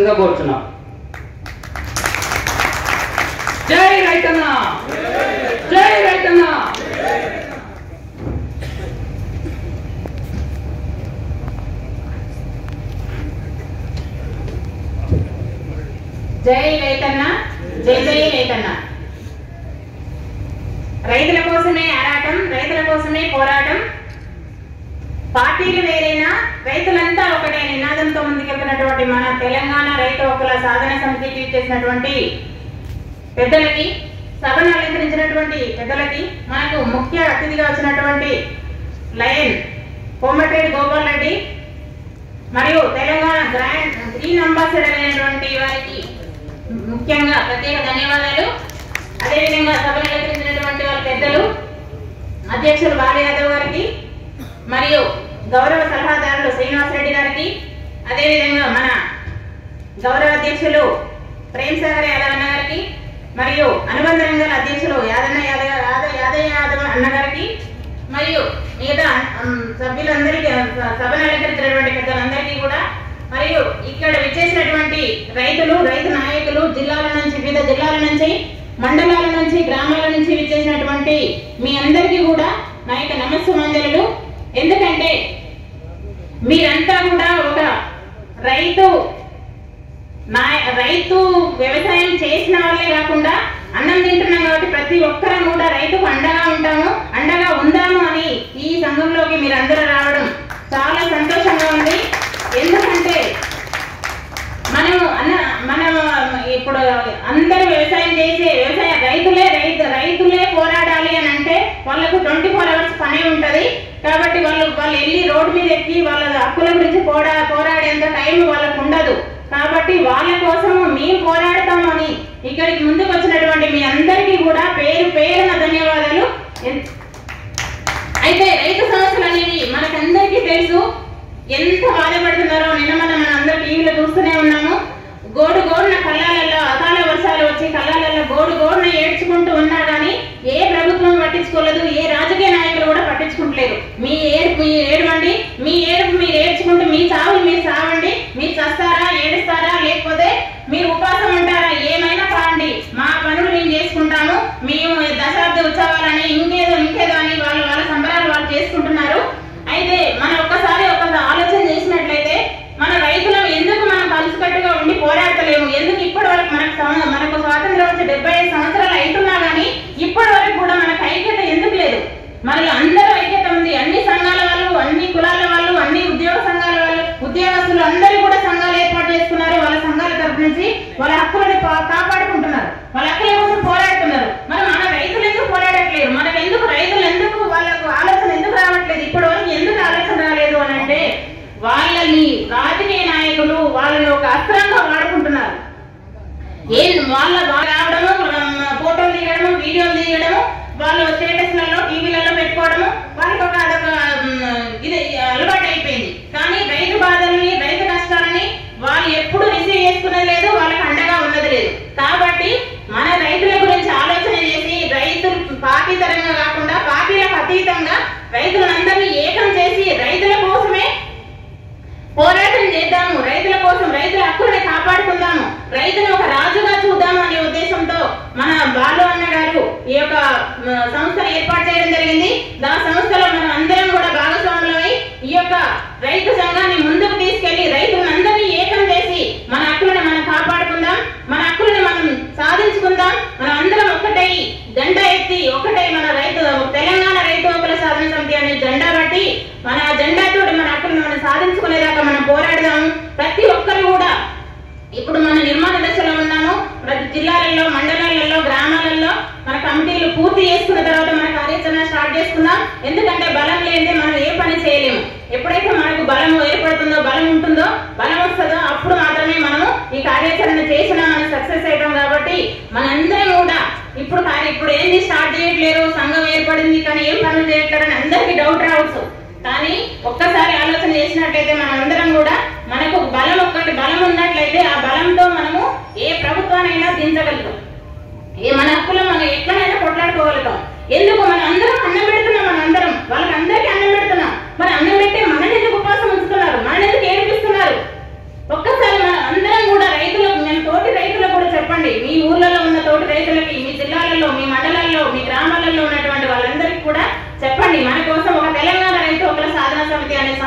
మాట్లాడవలసిందిగా కోరుచున్నాం జై రైతన్న జై రైతన్న జై రైతన్న జై జై రైతన్న రైతుల కోసమే ఆరాటం రైతుల కోసమే పోరాటం పార్టీలు వేరైనా రైతులంతా ఒకటే నినాదంతో ముందుకెళ్తున్నటువంటి మన తెలంగాణ రైతు హక్కుల సాధన సమితికి చేసినటువంటి పెద్దలకి సభను అలంకరించినటువంటి పెద్దలకి మనకు ముఖ్య అతిథిగా వచ్చినటువంటి లయన్ కోమటిరెడ్డి గోపాల్ రెడ్డి మరియు తెలంగాణ గ్రాండ్ గ్రీన్ అంబాసిడర్ అయినటువంటి వారికి ముఖ్యంగా ప్రత్యేక ధన్యవాదాలు అదేవిధంగా సభను అలంకరించినటువంటి వాళ్ళ పెద్దలు అధ్యక్షులు బాల యాదవ్ గారికి మరియు గౌరవ సలహాదారులు శ్రీనివాస్ రెడ్డి గారికి అదేవిధంగా మన గౌరవ అధ్యక్షులు ప్రేమ్ సాగర్ యాదవ్ అన్న గారికి మరియు అనుబంధ రంగాల అధ్యక్షులు యాదన్న యాదవ్ యాదవ్ యాదయ్య యాదవ్ అన్న గారికి మరియు మిగతా ఉమ్, సభ్యులందరికీ స- సభను అలంకరించినటువంటి పెద్దలందరికీ కూడా మరియు ఇక్కడ విచ్చేసినటువంటి రైతులు రైతు నాయకులు జిల్లాల నుంచి వివిధ జిల్లాల నుంచి మండలాల నుంచి గ్రామాల నుంచి విచ్చేసినటువంటి మీ అందరికీ కూడా నా యొక్క నమస్సుమాంజలు ఎందుకంటే మీరంతా కూడా ఒక రైతు నా రైతు వ్యవసాయం చేసిన వాళ్ళే కాకుండా అన్నం తింటున్నాం కాబట్టి ప్రతి ఒక్కరం కూడా రైతుకు అండగా ఉంటాము అండగా ఉందాము అని ఈ సంఘంలోకి మీరందరూ రావడం చాలా సంతోషంగా ఉంది ఎందుకంటే మనం అన్న మనం ఇప్పుడు అందరూ వ్యవసాయం చేసే వ్యవసాయ రైతులే రైతు రైతులే పోరాడాలి అని అంటే వాళ్ళకు ట్వంటీ ఫోర్ అవర్స్ పనే ఉంటది కాబట్టి వాళ్ళు వాళ్ళు వెళ్ళి రోడ్డు మీద ఎక్కి వాళ్ళ హక్కుల గురించి పోరా పోరాడేంత టైం వాళ్ళకు ఉండదు కాబట్టి వాళ్ళ కోసం మేము పోరాడతామని ఇక్కడికి ముందుకు వచ్చినటువంటి మీ అందరికీ కూడా పేరు పేరున ధన్యవాదాలు ఎన్- అయితే రైతు సమస్యలు అనేవి మనకందరికీ తెలుసు ఎంత బాధపడుతున్నారో నిన్న మనం మన అందరూ టీవీలో చూస్తూనే ఉన్నాము గోడు గోడున కళ్ళాలలో అకాల వర్షాలు వచ్చి కళ్ళాలలో గోడు గోడున ఏడ్చుకుంటూ ఉన్నా కానీ ఏ ప్రభుత్వం పట్టించుకోలేదు ఏ రాజకీయ నాయకులు కూడా పట్టించుకుంటలేరు మీ ఏడుపు మీ ఏడవండి మీ ఏడుపు మీరు ఏడ్చుకుంటూ మీ చావులు మీరు సావండి మీరు చస్తారా ఏడుస్తారా లేకపోతే మీరు ఉపాసం ఉంటారా ఏమైనా కాండి మా పనులు మేము చేసుకుంటాము మేము దశాబ్ద ఉత్సవాలని ఇంకేదో ఇంకేదో అని వాళ్ళు వాళ్ళ సంబరాలు వాళ్ళు చేసుకుంటున్నారు అయితే మనం ఒక్కసారి ఒక ఆలోచన చేసినట్లయితే మన రైతులం ఎందుకు మనం కలిసికట్టుగా ఉండి పోరాడతలేము ఎందుకు ఇప్పటి వరకు మనకు సం- మనకు స్వాతంత్రం వచ్చి డెబ్బై ఐదు సంవత్సరాలు అవుతున్నా కానీ ఇప్పటి వరకు కూడా మనకు ఐక్యత ఎందుకు లేదు మరి అందరూ ఐక్యత ఉంది అన్ని సంఘాల వాళ్ళు అన్ని కులాల వాళ్ళు అన్ని ఉద్యోగ సంఘాల వాళ్ళు ఉద్యోగస్తులు అందరూ కూడా సంఘాలు ఏర్పాటు చేసుకున్నారు వాళ్ళ సంఘాల తరపు నుంచి వాళ్ళ హక్కులను పా- కాపాడుకుంటున్నారు వాళ్ళ హక్కుల కోసం పోరాడుతున్నారు మరి మన రైతులు ఎందుకు పోరాడట్లేదు మనకు ఎందుకు రైతులు ఎందుకు వాళ్ళకు ఆలోచన ఎందుకు రావట్లేదు ఇప్పటి వరకు ఎందుకు ఆలోచన రాలేదు అని అంటే వాళ్ళని రాజకీయ నాయకులు వాళ్ళని ఒక అస్త్రంగా వాడుకుంటున్నారు ఏం వాళ్ళ బాగా రావడము ఉమ్, ఫోటోలు తీయడము వీడియోలు తీయడము వాళ్ళు స్టేటస్లలో టీవీలలో పెట్టుకోవడము వాళ్ళకి ఒక అదొక ఉమ్, ఇది అలవాటు అయిపోయింది కానీ రైతు బాధల్ని రైతు కష్టాలని వాళ్ళు ఎప్పుడు రిసీవ్ చేసుకున్నది లేదు వాళ్ళకి అండగా ఉన్నది లేదు కాబట్టి మన రైతుల గురించి ఆలోచన చేసి రైతులు పార్టీతరంగా కాకుండా పార్టీలకు అతీతంగా రైతులందరినీ ఏకం చేసి రైతుల కోసమే పోరాటం చేద్దాము రైతుల కోసం రైతుల హక్కుల్ని కాపాడుకుందాము రైతుని ఒక రాజుగా చూద్దాము అనే ఉద్దేశంతో మన బాలు అన్న గారు ఈ యొక్క మ, సంస్థను ఏర్పాటు చేయడం జరిగింది దా సంస్థలో మనం అందరం కూడా భాగస్వాములమై ఈ యొక్క రైతు సంఘాన్ని ముందుకు తీసుకెళ్లి రైతులందరినీ ఏకం చేసి మన హక్కులను మనం కాపాడుకుందాం మన హక్కులను మనం సాధించుకుందాం మనం అందరం ఒక్కటై జెండా ఎత్తి ఒకటై మన రైతు తెలంగాణ రైతు హక్కుల సాధన సమితి అనే జెండా బట్టి మన ఆ జెండాతో మన హక్కులను మనం సాధించుకునేదాకా మనం పోరాడదాము ప్రతి ఒక్కరు కూడా ఇప్పుడు మన నిర్మాణ దశలో ఉన్నాము ప్రతి జిల్లాలలో మండలాలలో గ్రామాలలో మన కమిటీలు పూర్తి చేసుకున్న తర్వాత మన కార్యాచరణ స్టార్ట్ చేసుకుందాం ఎందుకంటే బలం లేనిదే మనం ఏ పని చేయలేము ఎప్పుడైతే మనకు బలం ఏర్పడుతుందో బలం ఉంటుందో బలం వస్తుందో అప్పుడు మాత్రమే మనము ఈ కార్యాచరణ చేసినా మనం సక్సెస్ అవుతాం కాబట్టి మనందరం కూడా ఇప్పుడు కార్య ఇప్పుడు ఏంది స్టార్ట్ చేయట్లేరు సంఘం ఏర్పడింది కానీ ఏం పనులు చేయట్లేరు అని అందరికీ డౌట్ రావచ్చు కానీ ఒక్కసారి ఆలోచన చేసినట్లయితే మనం అందరం కూడా మనకు బలం ఒక్కటి బలం ఉన్నట్లయితే ఆ బలంతో మనము ఏ ప్రభుత్వానైనా దించగలుగుతాం ఏ మన హక్కులు మనం ఎట్లనైనా కొట్లాడుకోగలుగుతాం ఎందుకు మనం అందరం అన్నం పెడుతున్నాం మన అందరం వాళ్ళకి అందరికీ అన్నం పెడుతున్నాం మరి అన్నం పెట్టే మనని ఎందుకు ఉపవాసం ఉంచుతున్నారు మనని ఎందుకు ఏడిపిస్తున్నారు ఒక్కసారి మనం అందరం కూడా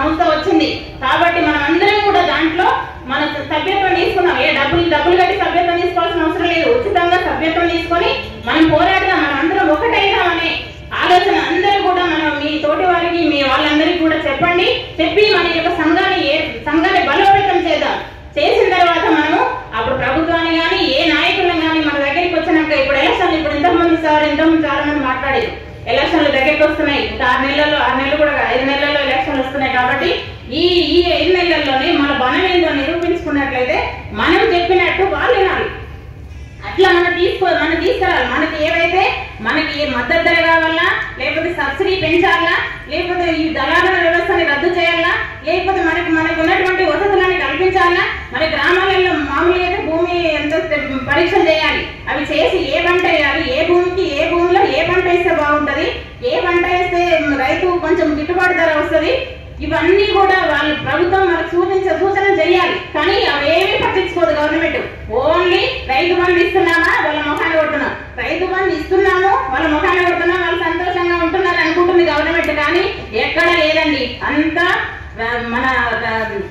సంస్థ వచ్చింది కాబట్టి మనం అందరం కూడా దాంట్లో మన సభ్యత్వం తీసుకుందాం ఏ డబ్బులు డబ్బులు కట్టి సభ్యత్వం తీసుకోవాల్సిన అవసరం లేదు ఉచితంగా సభ్యత్వం తీసుకొని మనం పోరాడదాం మనం అందరం ఒకటైదామనే ఆలోచన అందరూ కూడా మనం మీ తోటి వారికి మీ వాళ్ళందరికీ కూడా చెప్పండి చెప్పి మన యొక్క సంఘాన్ని ఏ సంఘాన్ని బలోపేతం చేద్దాం చేసిన తర్వాత మనము అప్పుడు ప్రభుత్వాన్ని కానీ ఏ నాయకులను కానీ మన దగ్గరికి వచ్చినాక ఇప్పుడు ఎలక్షన్లు ఇప్పుడు ఇంతకుముందు సార్ ఇంతకుముందు చాలా మంది మాట్లాడారు ఎలక్షన్లు దగ్గరికి వస్తున్నాయి ఇంకా ఆరు నెలల్లో ఆరు నెలలు కూడా కాదు, ఐదు నెలల్లో ఎలక్షన్లు వస్తున్నాయి కాబట్టి ఈ ఈ ఐదు నెలల్లోనే మన బలం ఏందో నిరూపించుకున్నట్లయితే మనం చెప్పినట్టు వాళ్ళు వినాలి అట్లా మనం తీసుకో మనం తీసుకురావాలి మనకి ఏవైతే మనకి ఏ మద్దతు ధర కావాలా లేకపోతే సబ్సిడీ పెంచాలా లేకపోతే ఈ దళారుల వ్యవస్థని రద్దు చేయాలా లేకపోతే మనకి మనకు ఉన్నటువంటి వసతులని కల్పించాలా మన గ్రామాలలో మామూలుగా అయితే భూమి ఎంత పరీక్షలు చేయాలి అవి చేసి ఏ పంట వేయాలి ఏ భూమికి ఏ భూమిలో ఏ పంట వేస్తే బాగుంటది ఏ పంట వేస్తే రైతు కొంచెం గిట్టుబాటు ధర వస్తుంది ఇవన్నీ కూడా వాళ్ళు ప్రభుత్వం మనకు సూచించే సూచన చేయాలి కానీ అవేమీ పట్టించుకోదు గవర్నమెంట్ ఓన్లీ రైతు బంధు ఇస్తున్నామా వాళ్ళ ముఖాన్ని కొడుతున్నాం రైతు బంధు ఇస్తున్నాము వాళ్ళ ముఖాన్ని కొడుతున్నాం వాళ్ళు సంతోషంగా ఉంటున్నారు అనుకుంటుంది గవర్నమెంట్ కానీ ఎక్కడ లేదండి అంతా ఆ, మన ఆ,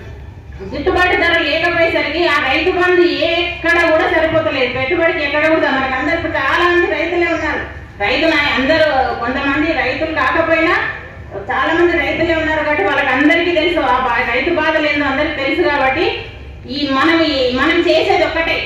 గిట్టుబాటు ధర లేకపోయేసరికి ఆ రైతు బంధు ఎక్కడ కూడా సరిపోతలేదు పెట్టుబడికి ఎక్కడ కూడా మనకు అందరు ఇప్పుడు చాలా మంది రైతులే ఉన్నారు రైతు నాయ అందరూ కొంతమంది రైతులు కాకపోయినా చాలా మంది రైతులే ఉన్నారు కాబట్టి వాళ్ళకి అందరికీ తెలుసు ఆ బా- రైతు బాధలు ఏందో అందరికి తెలుసు కాబట్టి ఈ మనం ఈ- మనం చేసేది ఒక్కటే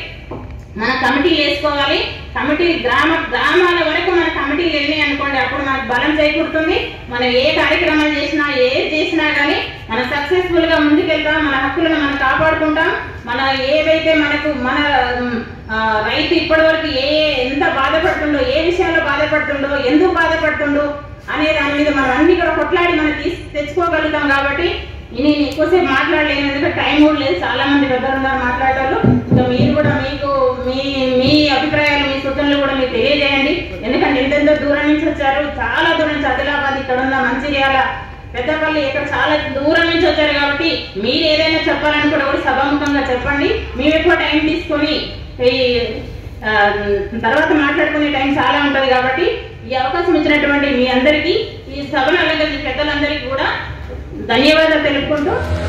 మన కమిటీలు వేసుకోవాలి కమిటీ గ్రామ గ్రామాల వరకు మన కమిటీలు వెళ్ళినాయి అనుకోండి అప్పుడు మనకు బలం చేకూరుతుంది మనం ఏ కార్యక్రమాలు చేసినా ఏది చేసినా కానీ మనం సక్సెస్ఫుల్ గా ముందుకెళ్తాం మన హక్కులను మనం కాపాడుకుంటాం మన ఏవైతే మనకు మన ఉమ్, ఆ, రైతు ఇప్పటి వరకు ఏ ఎంత బాధపడుతుండో ఏ విషయాల్లో బాధపడుతుండో ఎందుకు బాధపడుతుండో అనే దాని మీద మనం అన్ని కూడా కొట్లాడి మనం తీసి తెచ్చుకోగలుగుతాం కాబట్టి నేను ఎక్కువసేపు మాట్లాడలేను ఎందుకంటే టైం కూడా లేదు చాలా మంది పెద్దలు ఉన్నారు మాట్లాడేవాళ్ళు ఇంకా మీరు కూడా మీకు మీ మీ అభిప్రాయాలు మీ సూచనలు కూడా మీరు తెలియజేయండి ఎందుకంటే ఎంతెంతో దూరం నుంచి వచ్చారు చాలా దూరం నుంచి ఆదిలాబాద్ ఇక్కడ ఉన్న మంచిర్యాల పెద్దపల్లి ఇక్కడ చాలా దూరం నుంచి వచ్చారు కాబట్టి మీరు ఏదైనా చెప్పాలనుకుంటే కూడా సభాముఖంగా చెప్పండి మేము ఎక్కువ టైం తీసుకొని ఈ ఆ, తర్వాత మాట్లాడుకునే టైం చాలా ఉంటది కాబట్టి ఈ అవకాశం ఇచ్చినటువంటి మీ అందరికీ ఈ సభను అలంకరించిన పెద్దలందరికీ కూడా ధన్యవాదాలు తెలుపుకుంటూ